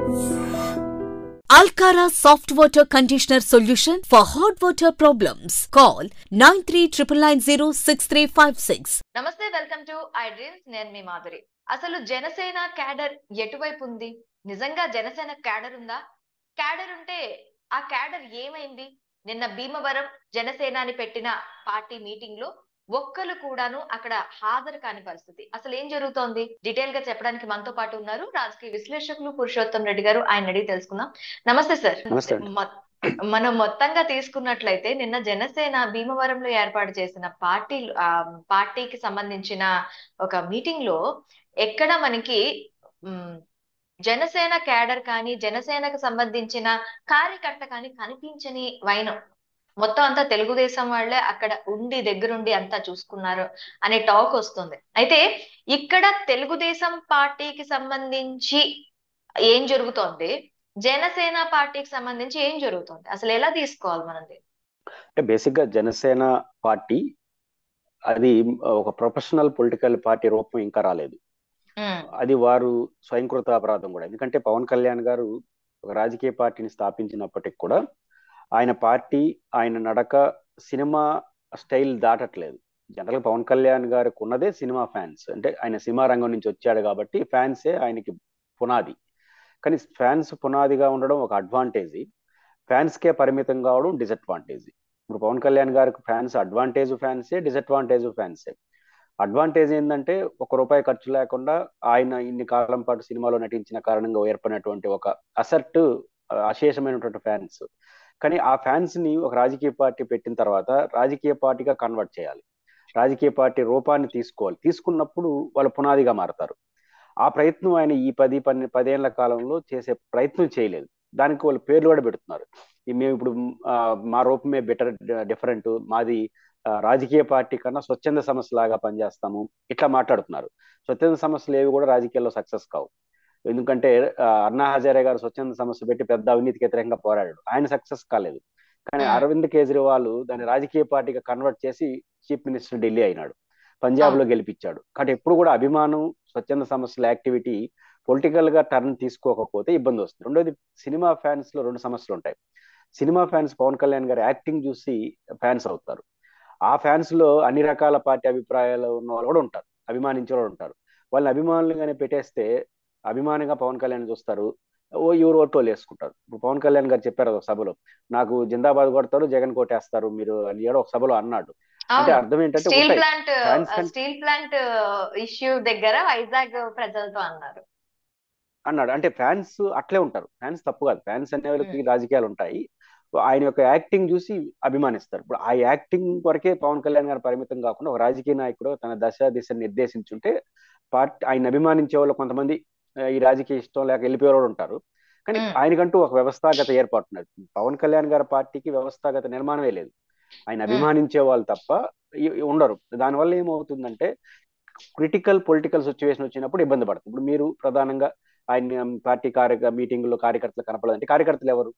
Alcara Soft Water Conditioner Solution for Hot Water Problems. Call 9399906356. నమస్తే welcome to I dreams నేను మీ మాధురి అసలు Janasena cadre ఎటువైపు ఉంది నిజంగా జనసేన క్యాడర్ ఉందా క్యాడర్ ఉంటే ఆ క్యాడర్ ఏమైంది నిన్న భీమవరం జనసేన అని పెట్టిన పార్టీ మీటింగ్ లో ఒక్కరు కూడాను అక్కడ హాజరు కాని పరిస్థితి అసలు ఏం జరుగుతోంది డీటెయిల్ గా చెప్పడానికి మనతో పాటు ఉన్నారు రాజకీయ విశ్లేషకులు పురుషోత్తం రెడ్డి గారు ఆయన అడిగి తెలుసుకుందాం నమస్తే సార్ నమస్తే అండి. మొ- మనం మొత్తంగా తీసుకున్నట్లయితే నిన్న జనసేన భీమవరంలో ఏర్పాటు చేసిన పార్టీ ఆ, పార్టీకి సంబంధించిన ఒక మీటింగ్ లో ఎక్కడ మనకి ఉమ్, జనసేన క్యాడర్ కానీ జనసేనకు సంబంధించిన కార్యకర్త కానీ కనిపించని వైనం మొత్తం అంతా తెలుగుదేశం వాళ్ళే అక్కడ ఉండి దగ్గరుండి అంతా చూసుకున్నారు అనే టాక్ వస్తుంది అయితే ఇక్కడ తెలుగుదేశం పార్టీకి సంబంధించి ఏం జరుగుతోంది జనసేన పార్టీకి సంబంధించి ఏం జరుగుతోంది అసలు ఎలా తీసుకోవాలి మనది అంటే బేసిక్ గా జనసేన పార్టీ అది ఒక ప్రొఫెషనల్ పొలిటికల్ పార్టీ రూపం ఇంకా రాలేదు ఉమ్, అది వారు స్వయంకృత అపరాధం కూడా ఎందుకంటే పవన్ కళ్యాణ్ గారు ఒక రాజకీయ పార్టీని స్థాపించినప్పటికి కూడా ఆయన పార్టీ ఆయన నడక సినిమా స్టైల్ దాటట్లేదు జనరల్ పవన్ కళ్యాణ్ గారికి ఉన్నదే సినిమా ఫ్యాన్స్ అంటే ఆయన సినిమా రంగం నుంచి వచ్చాడు కాబట్టి ఫ్యాన్సే ఆయనకి పునాది కానీ ఫ్యాన్స్ పునాదిగా ఉండడం ఒక అడ్వాంటేజ్ ఫ్యాన్స్కే పరిమితం కావడం డిసడ్వాంటేజ్ ఇప్పుడు పవన్ కళ్యాణ్ గారికి ఫ్యాన్స్ అడ్వాంటేజ్ ఫ్యాన్సే డిసడ్వాంటేజ్ ఫ్యాన్సే అడ్వాంటేజ్ ఏంటంటే ఒక రూపాయి ఖర్చు లేకుండా ఆయన ఇన్ని కాలం పాటు సినిమాలో నటించిన కారణంగా ఏర్పడినటువంటి ఒక అసర్ట్ అశేషమైనటువంటి ఫ్యాన్స్ కానీ ఆ ఫ్యాన్స్ ని ఒక రాజకీయ పార్టీ పెట్టిన తర్వాత రాజకీయ పార్టీగా కన్వర్ట్ చేయాలి రాజకీయ పార్టీ రూపాన్ని తీసుకోవాలి తీసుకున్నప్పుడు వాళ్ళు పునాదిగా మారతారు ఆ ప్రయత్నం ఆయన ఈ పది పన్నె పదేళ్ల కాలంలో చేసే ప్రయత్నం చేయలేదు దానికి వాళ్ళు పేర్లు కూడా పెడుతున్నారు ఈ మేము ఇప్పుడు ఆ, మా రూపమే బెటర్ డిఫరెంట్ మాది ఆ, రాజకీయ పార్టీ కన్నా స్వచ్ఛంద సమస్య లాగా పనిచేస్తాము ఇట్లా మాట్లాడుతున్నారు స్వచ్ఛంద సమస్యలు ఏవి కూడా రాజకీయాల్లో సక్సెస్ కావు ఎందుకంటే ఆ, అన్నా హజారే గారు స్వచ్ఛంద సమస్య పెట్టి పెద్ద అవినీతికి వ్యతిరేకంగా పోరాడాడు ఆయన సక్సెస్ కాలేదు కానీ Hmm. అరవింద్ కేజ్రీవాల్ దాన్ని రాజకీయ పార్టీగా కన్వర్ట్ చేసి చీఫ్ మినిస్టర్ ఢిల్లీ అయినాడు పంజాబ్ లో గెలిపించాడు కాబట్టి ఎప్పుడు కూడా అభిమానం స్వచ్ఛంద సమస్యల యాక్టివిటీ పొలిటికల్ గా టర్న్ తీసుకోకపోతే ఇబ్బంది వస్తుంది రెండోది సినిమా ఫ్యాన్స్ లో రెండు సమస్యలు ఉంటాయి సినిమా ఫ్యాన్స్ పవన్ కళ్యాణ్ గారి యాక్టింగ్ చూసి ఫ్యాన్స్ అవుతారు ఆ ఫ్యాన్స్ లో అన్ని రకాల పార్టీ అభిప్రాయాలు ఉన్న వాళ్ళు కూడా ఉంటారు అభిమానించే వాళ్ళు ఉంటారు వాళ్ళని అభిమానులుగానే పెట్టేస్తే అభిమానిగా పవన్ కళ్యాణ్ చూస్తారు ఓ ఎవరు ఓటోలు వేసుకుంటారు ఇప్పుడు పవన్ కళ్యాణ్ గారు చెప్పారు ఒక సభలో నాకు జిందాబాద్ కొడతారు జగన్ కొట్టేస్తారు మీరు అని ఏడో ఒక సభలో అన్నాడు అంటే అవును అర్థం ఏంటంటే స్టీల్ ఉంటాయి plant Fans can- steel plant issue దగ్గర వైజాగ్ ప్రజలతో అన్నారు అన్నాడు అంటే ఫ్యాన్స్ అట్లే ఉంటారు ఫ్యాన్స్ తప్పు కాదు ఫ్యాన్స్ అనే వాళ్ళకి రాజకీయాలు ఉంటాయి ఆయన యొక్క యాక్టింగ్ చూసి అభిమానిస్తారు ఇప్పుడు ఆ యాక్టింగ్ వరకే పవన్ కళ్యాణ్ గారు పరిమితం కాకుండా ఒక రాజకీయ నాయకుడు తన దశ దిశ నిర్దేశించుంటే పార్టీ ఆయన అభిమానించే వాళ్ళు కొంతమంది ఆ, ఈ రాజకీయ ఇష్టం లేక వెళ్ళిపోయే వాళ్ళు ఉంటారు కానీ మ్మ్. ఆయనకంటూ ఒక వ్యవస్థాగత ఏర్పాటు ఉన్నది పవన్ కళ్యాణ్ గారి పార్టీకి వ్యవస్థాగత నిర్మాణమే లేదు ఆయన అభిమానించే వాళ్ళు తప్ప ఈ- ఈ ఉండరు దానివల్ల ఏమవుతుందంటే క్రిటికల్ పొలిటికల్ సిచ్యువేషన్ వచ్చినప్పుడు ఇబ్బంది పడుతుంది ఇప్పుడు మీరు ప్రధానంగా ఆయన పార్టీ కార్య మీటింగ్ లో కార్యకర్తలు కనపడదంటే కార్యకర్తలు ఎవరు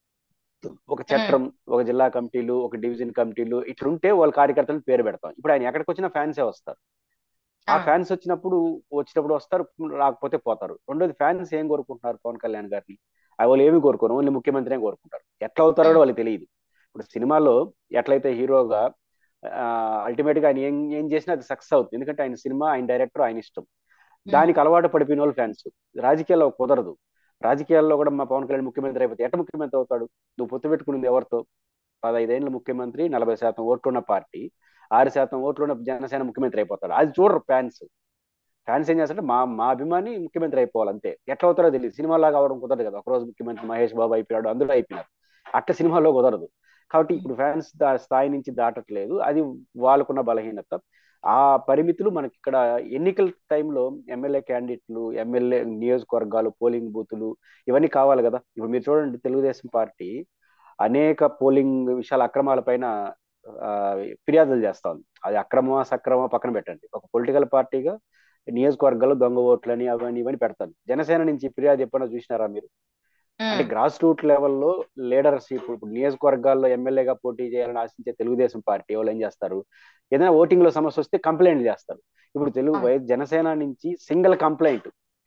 ఒక చట్రం ఒక జిల్లా కమిటీలు ఒక డివిజన్ కమిటీలు ఇట్లుంటే వాళ్ళ కార్యకర్తలు పేరు పెడతాం ఇప్పుడు ఆయన ఎక్కడికి వచ్చినా ఫ్యాన్సే వస్తారు ఆ ఆ. ఫ్యాన్స్ వచ్చినప్పుడు వచ్చినప్పుడు వస్తారు రాకపోతే పోతారు రెండోది ఫ్యాన్స్ ఏం కోరుకుంటున్నారు పవన్ కళ్యాణ్ గారిని ఆ వాళ్ళు ఏమి కోరుకోరు ఓన్లీ ముఖ్యమంత్రినే కోరుకుంటారు ఎట్లా అవుతారో కూడా వాళ్ళకి తెలియదు ఇప్పుడు సినిమాలో ఎట్లయితే హీరోగా అల్టిమేట్ గా ఆయన ఏం ఏం చేసినా అది సక్సెస్ అవుతుంది ఎందుకంటే ఆయన సినిమా ఆయన డైరెక్టర్ ఆయన ఇష్టం దానికి అలవాటు పడిపోయిన వాళ్ళు ఫ్యాన్స్ రాజకీయాల్లో కుదరదు రాజకీయాల్లో కూడా మా పవన్ కళ్యాణ్ ముఖ్యమంత్రి అయిపోతే ఎట్ట ముఖ్యమంత్రి అవుతాడు నువ్వు పొత్తు పెట్టుకున్నది ఎవరితో పదహైదేళ్ళ ముఖ్యమంత్రి నలభై శాతం ఓట్లున్న పార్టీ ఆరు శాతం ఓట్లున్న జనసేన ముఖ్యమంత్రి అయిపోతాడు అది చూడరు ఫ్యాన్స్ ఫ్యాన్స్ ఏం చేస్తారంటే మా మా అభిమాని ముఖ్యమంత్రి అయిపోవాలి అంతే ఎట్లా అవుతారో తెలియదు సినిమాలాగా అవడం కుదరదు కదా ఒకరోజు ముఖ్యమంత్రి మహేష్ బాబు అయిపోయాడు అందరూ అయిపోయినారు అట్లా సినిమాలో కుదరదు కాబట్టి ఇప్పుడు ఫ్యాన్స్ దా స్థాయి నుంచి దాటట్లేదు అది వాళ్ళకున్న బలహీనత ఆ పరిమితులు మనకి ఇక్కడ ఎన్నికల టైంలో ఎమ్మెల్యే క్యాండిడేట్లు ఎమ్మెల్యే నియోజకవర్గాలు పోలింగ్ బూతులు ఇవన్నీ కావాలి కదా ఇప్పుడు మీరు చూడండి తెలుగుదేశం పార్టీ అనేక పోలింగ్ విషయాల అక్రమాల పైన ఆ, ఫిర్యాదులు చేస్తా ఉంది అది అక్రమమా సక్రమా పక్కన పెట్టండి ఒక పొలిటికల్ పార్టీగా నియోజకవర్గాల్లో దొంగ ఓట్లని అవన్నీ ఇవన్నీ పెడతాను జనసేన నుంచి ఫిర్యాదు ఎప్పుడైనా చూసినారా మీరు అంటే గ్రాస్ రూట్ లెవెల్లో లీడర్షిప్ ఇప్పుడు నియోజకవర్గాల్లో ఎమ్మెల్యేగా పోటీ చేయాలని ఆశించే తెలుగుదేశం పార్టీ వాళ్ళు ఏం చేస్తారు ఏదైనా ఓటింగ్ లో సమస్య వస్తే కంప్లైంట్ చేస్తారు ఇప్పుడు తెలుగు ఆ. వై- జనసేన నుంచి సింగిల్ కంప్లైంట్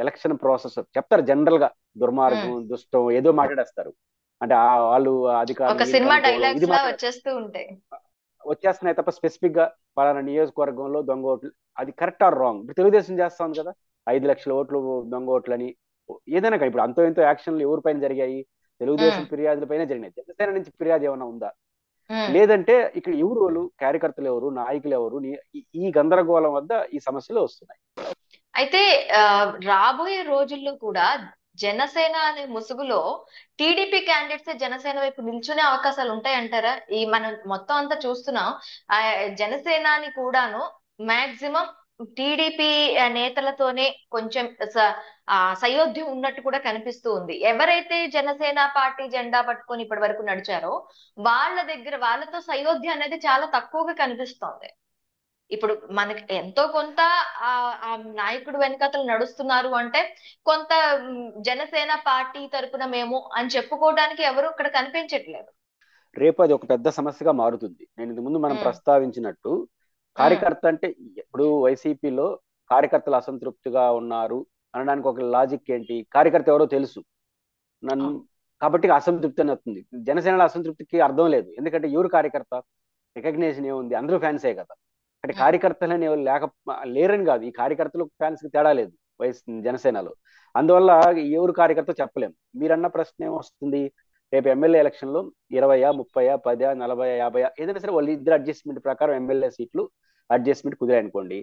ఎలక్షన్ ప్రాసెస్ చెప్తారు జనరల్ గా దుర్మార్గం దుష్టం ఏదో మాట్లాడేస్తారు అంటే ఆ వాళ్ళు అధికారులు ఒక వీళ్ళు సినిమా అనుకోవడం, డైలాగ్స్ ఇది లా మాట్లాడ- వచ్చేస్తూ ఉంటాయి వచ్చేస్తున్నాయి తప్ప స్పెసిఫిక్ గా పలానా నియోజకవర్గంలో దొంగ ఓట్లు అది కరెక్ట్ ఆర్ రాంగ్ ఇప్పుడు తెలుగుదేశం చేస్తా ఉంది కదా ఐదు లక్షల ఓట్లు దొంగ ఓట్లని ఏదైనా కానీ ఇప్పుడు అంతో ఎంతో యాక్షన్లు ఎవరిపైన జరిగాయి తెలుగుదేశం మ్మ్. ఫిర్యాదుల పైన జరిగినాయి జనసేన నుంచి ఫిర్యాదు ఏమైనా ఉందా ఉమ్, లేదంటే ఇక్కడ ఎవరు వాళ్ళు కార్యకర్తలు ఎవరు నాయకులు ఎవరు నీ- ఈ- ఈ గందరగోళం వద్ద ఈ సమస్యలు వస్తున్నాయి అయితే ఆ, రాబోయే రోజుల్లో కూడా జనసేన అనే ముసుగులో టీడీపీ క్యాండిడేట్స్ జనసేన వైపు నిల్చునే అవకాశాలు ఉంటాయంటారా ఈ మనం మొత్తం అంతా చూస్తున్నాం ఆ జనసేనాని కూడాను మాక్సిమం టీడీపీ నేతలతోనే కొంచెం స- ఆ సయోధ్యం ఉన్నట్టు కూడా కనిపిస్తూ ఉంది ఎవరైతే జనసేన పార్టీ జెండా పట్టుకొని ఇప్పటి వరకు నడిచారో వాళ్ళ దగ్గర వాళ్ళతో సయోధ్య అనేది చాలా తక్కువగా కనిపిస్తోంది ఇప్పుడు మనకి ఎంతో కొంత ఆ ఆ నాయకుడు వెనకాతలు నడుస్తున్నారు అంటే కొంత మ్, జనసేన పార్టీ తరపున మేము అని చెప్పుకోవడానికి ఎవరు ఇక్కడ కనిపించట్లేదు రేపు అది ఒక పెద్ద సమస్యగా మారుతుంది నేను ఇంతకు ముందు మనం మ్మ్. ప్రస్తావించినట్టు కార్యకర్త అంటే ఇప్పుడు వైసీపీలో కార్యకర్తలు అసంతృప్తిగా ఉన్నారు అనడానికి ఒక లాజిక్ ఏంటి కార్యకర్త ఎవరో తెలుసు నన్ను కాబట్టి అసంతృప్తి అని వస్తుంది జనసేనలో అసంతృప్తికి అర్థం లేదు ఎందుకంటే ఎవరు కార్యకర్త రికగ్నేషన్ ఏముంది అందరూ ఫ్యాన్సే కదా అంటే మ్మ్. కార్యకర్తలని ఎవరు లేక లేరని కాదు ఈ కార్యకర్తలకు ఫ్యాన్స్ కి తేడా లేదు వైస్ జనసేనలో అందువల్ల ఎవరు కార్యకర్త చెప్పలేము మీరన్న ప్రశ్న ఏమొస్తుంది రేపు ఎమ్మెల్యే ఎలక్షన్ లో ఇరవయా ముప్పయా పదా నలభై యాభై ఏదైనా సరే వాళ్ళు ఇద్దరు అడ్జస్ట్మెంట్ ప్రకారం ఎమ్మెల్యే సీట్లు అడ్జస్ట్మెంట్ కుదిరాయి అనుకోండి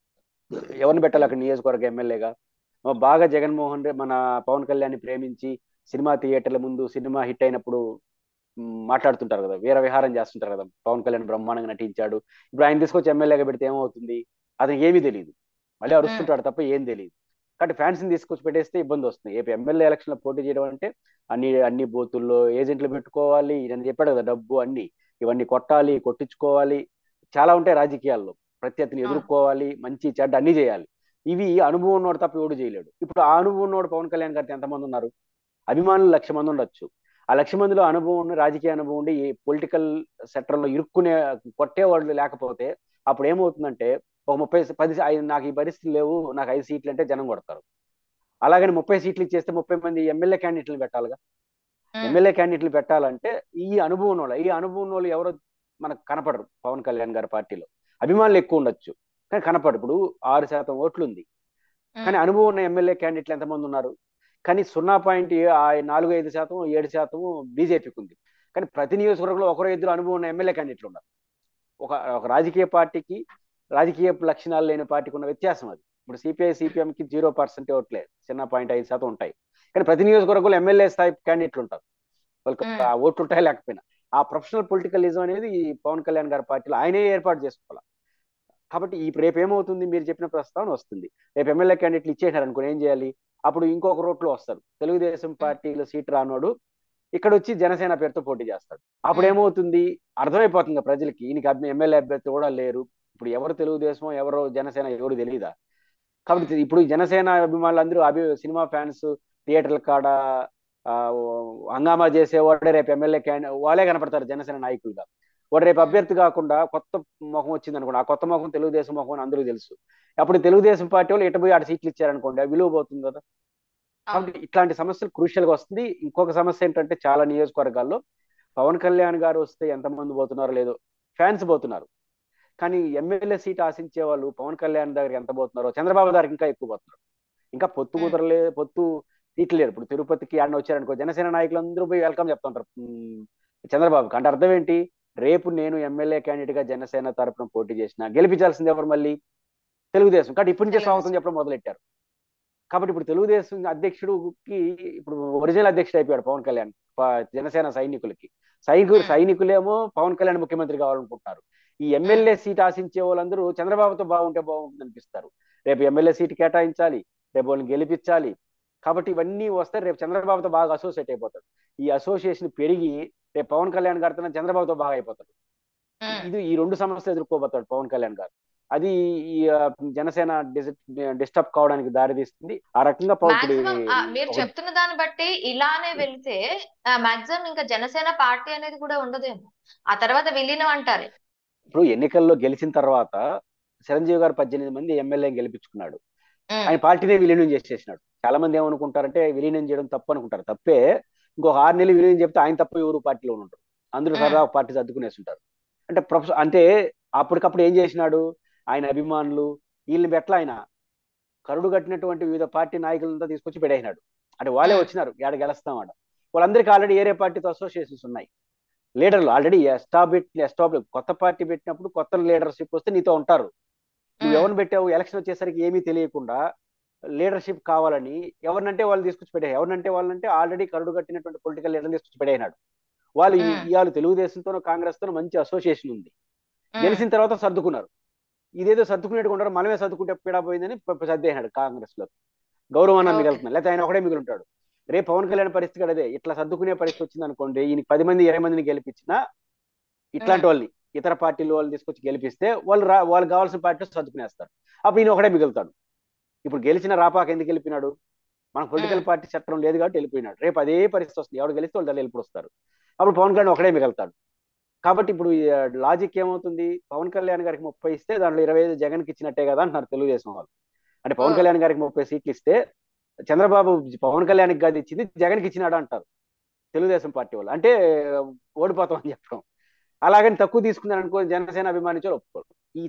ఎవరిని పెట్టాలి అక్కడ నియోజకవర్గ ఎమ్మెల్యేగా బాగా జగన్మోహన్ రెడ్డి మన పవన్ కళ్యాణ్ ప్రేమించి సినిమా థియేటర్ల ముందు సినిమా హిట్ అయినప్పుడు మ్, మాట్లాడుతుంటారు కదా వీర విహారం చేస్తుంటారు కదా పవన్ కళ్యాణ్ బ్రహ్మాండంగా నటించాడు ఇప్పుడు ఆయన తీసుకొచ్చి ఎమ్మెల్యేగా పెడితే ఏమవుతుంది అతనికి ఏమీ తెలియదు మళ్ళీ అరుస్తుంటాడు తప్ప ఏం తెలియదు కాబట్టి ఫ్యాన్స్ ని తీసుకొచ్చి పెట్టేస్తే ఇబ్బంది వస్తుంది రేపు ఎమ్మెల్యే ఎలక్షన్ లో పోటీ చేయడం అంటే అన్ని అన్ని బూతుల్లో ఏజెంట్లు పెట్టుకోవాలి నేను చెప్పాడు కదా డబ్బు అన్ని ఇవన్నీ కొట్టాలి కొట్టించుకోవాలి చాలా ఉంటాయి రాజకీయాల్లో ప్రత్యర్థిని ఎదుర్కోవాలి మంచి చెడ్డ అన్ని చేయాలి ఇవి అనుభవం ఉన్నోడు తప్ప ఎవడు చేయలేడు ఇప్పుడు ఆ అనుభవం ఉన్నోడు పవన్ కళ్యాణ్ గారితో ఎంతమంది ఉన్నారు అభిమానులు లక్ష మంది ఉండొచ్చు ఆ లక్ష మందిలో అనుభవం ఉన్న రాజకీయ అనుభవం ఉండి ఈ పొలిటికల్ సెక్టర్ లో ఇరుక్కునే కొట్టేవాళ్ళు లేకపోతే అప్పుడు ఏమవుతుందంటే ఒక ముప్పై పది ఐదు నాకు ఈ పరిస్థితులు లేవు నాకు ఐదు సీట్లు అంటే జనం కొడతారు అలాగని ముప్పై సీట్లు ఇచ్చేస్తే ముప్పై మంది ఎమ్మెల్యే క్యాండిడేట్లు పెట్టాలిగా ఉమ్, ఎమ్మెల్యే క్యాండిడేట్లు పెట్టాలంటే ఈ అనుభవం ఉన్న వాళ్ళు ఈ అనుభవం ఉన్న వాళ్ళు ఎవరో మనకు కనపడరు పవన్ కళ్యాణ్ గారి పార్టీలో అభిమానులు ఎక్కువ ఉండొచ్చు కానీ కనపడు ఇప్పుడు ఆరు శాతం ఓట్లు ఉంది ఉమ్, కానీ అనుభవం ఉన్న ఎమ్మెల్యే క్యాండిడేట్లు ఎంతమంది ఉన్నారు కానీ సున్నా పాయింట్ నాలుగు ఐదు శాతం ఏడు శాతం బీజేపీకి ఉంది కానీ ప్రతి నియోజకవర్గంలో ఒకరో ఇద్దరు అనుభవం ఉన్న ఎమ్మెల్యే క్యాండిడేట్లు ఉన్నారు ఒక ఒక రాజకీయ పార్టీకి రాజకీయ లక్షణాలు లేని పార్టీకి ఉన్న వ్యత్యాసం అది ఇప్పుడు సిపిఐ సిపిఎంకి జీరో పర్సెంట్ ఓట్లే చిన్న పాయింట్ ఐదు శాతం ఉంటాయి కానీ ప్రతి నియోజకవర్గంలో ఎమ్మెల్యే స్థాయి క్యాండిడేట్లు ఉంటారు వాళ్ళకి మ్మ్. ఆ ఓట్లు ఉంటాయి లేకపోయినా ఆ ప్రొఫెషనల్ పొలిటికలిజం అనేది ఈ పవన్ కళ్యాణ్ గారి పార్టీలో ఆయనే ఏర్పాటు చేసుకోవాలి కాబట్టి ఈ రేపు ఏమవుతుంది మీరు చెప్పిన ప్రస్తావన వస్తుంది రేపు ఎమ్మెల్యే క్యాండిడేట్లు ఇచ్చేసారు అనుకో ఏం చేయాలి అప్పుడు ఇంకొక రోట్లో వస్తారు తెలుగుదేశం పార్టీలో సీట్ రానోడు ఇక్కడ వచ్చి జనసేన పేరుతో పోటీ చేస్తాడు అప్పుడు మ్మ్. ఏమవుతుంది అర్థమైపోతుంది కదా ప్రజలకి ఈయనకి అభి- ఎమ్మెల్యే అభ్యర్థి కూడా లేరు ఇప్పుడు ఎవరు తెలుగుదేశం ఎవరు జనసేన ఎవరు తెలియదా కాబట్టి ఇప్పుడు జనసేన అభిమానులు అందరూ అభి సినిమా ఫ్యాన్స్ థియేటర్ల కాడ ఆ, హంగామా చేసేవాడే రేపు ఎమ్మెల్యే క్యాండి వాళ్ళే కనపడతారు జనసేన నాయకులుగా వాడు రేపు అభ్యర్థి కాకుండా కొత్త ముఖం వచ్చింది అనుకోండి ఆ కొత్త ముఖం తెలుగుదేశం ముఖం అని అందరూ తెలుసు అప్పుడు తెలుగుదేశం పార్టీ వాళ్ళు ఇటు పోయి ఆడ సీట్లు ఇచ్చారనుకోండి ఆ విలువ పోతుంది కదా కాబట్టి ఇట్లాంటి సమస్యలు క్రూషియల్ గా వస్తుంది ఇంకొక సమస్య ఏంటంటే చాలా నియోజకవర్గాల్లో పవన్ కళ్యాణ్ గారు వస్తే ఎంతమంది పోతున్నారో లేదో ఫ్యాన్స్ పోతున్నారు కానీ ఎమ్మెల్యే సీట్ ఆశించే వాళ్ళు పవన్ కళ్యాణ్ దగ్గర ఎంత పోతున్నారో చంద్రబాబు గారికి ఇంకా ఎక్కువ పోతున్నారు ఇంకా పొత్తు Hmm. కుదరలే పొత్తు సీట్లు లేరు ఇప్పుడు తిరుపతికి ఆడ వచ్చారనుకో జనసేన నాయకులు అందరూ పోయి వెల్కమ్ చెప్తుంటారు ఉమ్, చంద్రబాబుకి అంటే అర్థం ఏంటి రేపు నేను ఎమ్మెల్యే క్యాండిడేట్ గా జనసేన తరపున పోటీ చేసిన గెలిపించాల్సింది ఎవరు మళ్ళీ తెలుగుదేశం కాబట్టి ఇప్పటి నుంచే స్వాగతం చెప్పడం మొదలెట్టారు కాబట్టి ఇప్పుడు తెలుగుదేశం అధ్యక్షుడికి ఇప్పుడు ఒరిజినల్ అధ్యక్షుడు అయిపోయాడు పవన్ కళ్యాణ్ ప- జనసేన సైనికులకి సైనికులు Hmm. సైనికులేమో పవన్ కళ్యాణ్ ముఖ్యమంత్రి కావాలనుకుంటున్నారు ఈ ఎమ్మెల్యే సీట్ ఆశించే వాళ్ళందరూ చంద్రబాబుతో బాగుంటే బాగుంటుంది అనిపిస్తారు రేపు ఎమ్మెల్యే సీట్ కేటాయించాలి రేపు వాళ్ళని గెలిపించాలి కాబట్టి ఇవన్నీ వస్తే రేపు చంద్రబాబుతో బాగా అసోసియేట్ అయిపోతాడు ఈ అసోసియేషన్ పెరిగి రేపు పవన్ కళ్యాణ్ గారితో చంద్రబాబుతో బాగా అయిపోతాడు ఉమ్, ఇది ఈ రెండు సమస్యలు ఎదుర్కోబోతాడు పవన్ కళ్యాణ్ గారు అది ఈ ఆ, జనసేన డిస్టర్బ్ కావడానికి దారితీస్తుంది ఆ రకంగా పవన్ ఇప్పుడు మాక్సిమం మీరు ఒక- చెప్తున్న దాన్ని బట్టి ఇలానే వెళ్తే మాక్సిమం ఇంకా జనసేన పార్టీ అనేది కూడా ఉండదేమో ఆ తర్వాత విలీనం అంటారు ఇప్పుడు ఎన్నికల్లో గెలిచిన తర్వాత చిరంజీవి గారు పద్దెనిమిది మంది ఎమ్మెల్యే గెలిపించుకున్నాడు ఉమ్, ఆయన పార్టీనే విలీనం చేసేసినాడు చాలా మంది ఏమనుకుంటారంటే విలీనం చేయడం తప్పు అనుకుంటారు తప్పే ఇంకొక ఆరు నెలలు విలీనం చెప్తే ఆయన తప్ప ఎవరు పార్టీలో ఉంటారు అందరూ మ్మ్. సరదా పార్టీ సర్దుకునేసి ఉంటారు అంటే ప్రొఫెసర్ అంటే అప్పటికప్పుడు ఏం చేసినాడు ఆయన అభిమానులు వీళ్ళని పెట్ల ఆయన కరుడు కట్టినటువంటి వివిధ పార్టీ నాయకులంతా తీసుకొచ్చి పెట్టేసినాడు అంటే వాళ్ళే మ్మ్. వచ్చినారు ఏడ గెలుస్తాం ఆడ వాళ్ళందరికీ ఆల్రెడీ ఏరే పార్టీతో అసోసియేషన్స్ ఉన్నాయి లీడర్లు ఆల్రెడీ ఎస్టాబ్లిష్ ఎస్టాబ్లిష్ కొత్త పార్టీ పెట్టినప్పుడు కొత్త లీడర్షిప్ వస్తే నీతో ఉంటారు నువ్వు మ్మ్. ఎవరిని పెట్టావు ఎలక్షన్ వచ్చేసరికి ఏమీ తెలియకుండా లీడర్షిప్ కావాలని ఎవరినంటే వాళ్ళు తీసుకొచ్చి పెట్టే ఎవరినంటే వాళ్ళంటే ఆల్రెడీ కరుడు కట్టినటువంటి పొలిటికల్ లీడర్ తీసుకొచ్చి పెట్టేసినాడు వాళ్ళు ఈ- మ్మ్. ఇవాళ తెలుగుదేశంతోనో కాంగ్రెస్ తోనో మంచి అసోసియేషన్ ఉంది మ్మ్. గెలిచిన తర్వాత సర్దుకున్నారు ఇదేదో సర్దుకునేట్టు ఉండరు మనమే సర్దుకుంటే పీడా పోయిందని ప- సర్దేసినాడు కాంగ్రెస్ లో గౌరవాన్ని Okay. మిగులుతుంది లేకపోతే ఆయన ఒకడే మిగులుంటాడు రేపు పవన్ కళ్యాణ్ పరిస్థితి కూడా అదే ఇట్లా సర్దుకునే పరిస్థితి వచ్చింది అనుకోండి ఈయన పది మంది ఇరవై మందిని గెలిపించినా ఇట్లాంటి వాళ్ళని ఇతర పార్టీలు వాళ్ళు తీసుకొచ్చి గెలిపిస్తే వాళ్ళు రా వాళ్ళు కావాల్సిన పార్టీలో సర్దుకునేస్తారు అప్పుడు ఈయన ఒకడే మిగులుతాడు ఇప్పుడు గెలిచిన రాపాక ఎందుకు గెలిపినాడు మన పొలిటికల్ మ్మ్. పార్టీ చట్టం లేదు కాబట్టి వెళ్ళిపోయినాడు రేపు అదే పరిస్థితి వస్తుంది ఎవడు గెలిస్తే వాళ్ళు వెళ్ళిపోయి వస్తారు అప్పుడు పవన్ కళ్యాణ్ ఒకడే మిగులుతాడు కాబట్టి ఇప్పుడు లాజిక్ ఏమవుతుంది పవన్ కళ్యాణ్ గారికి ముప్పై ఇస్తే దాంట్లో ఇరవై ఐదు జగన్కి ఇచ్చినట్టే కదా అంటున్నారు తెలుగుదేశం వాళ్ళు అంటే పవన్ Hmm. కళ్యాణ్ గారికి ముప్పై సీట్లు ఇస్తే చంద్రబాబు పవన్ కళ్యాణ్కి కాదు ఇచ్చింది జగన్కి ఇచ్చినాడు అంటారు తెలుగుదేశం పార్టీ వాళ్ళు అంటే ఓడిపోతాం అని చెప్పడం అలాగని తక్కువ తీసుకున్నారు అనుకో జనసేన అభిమానించారు ఒప్పుకోరు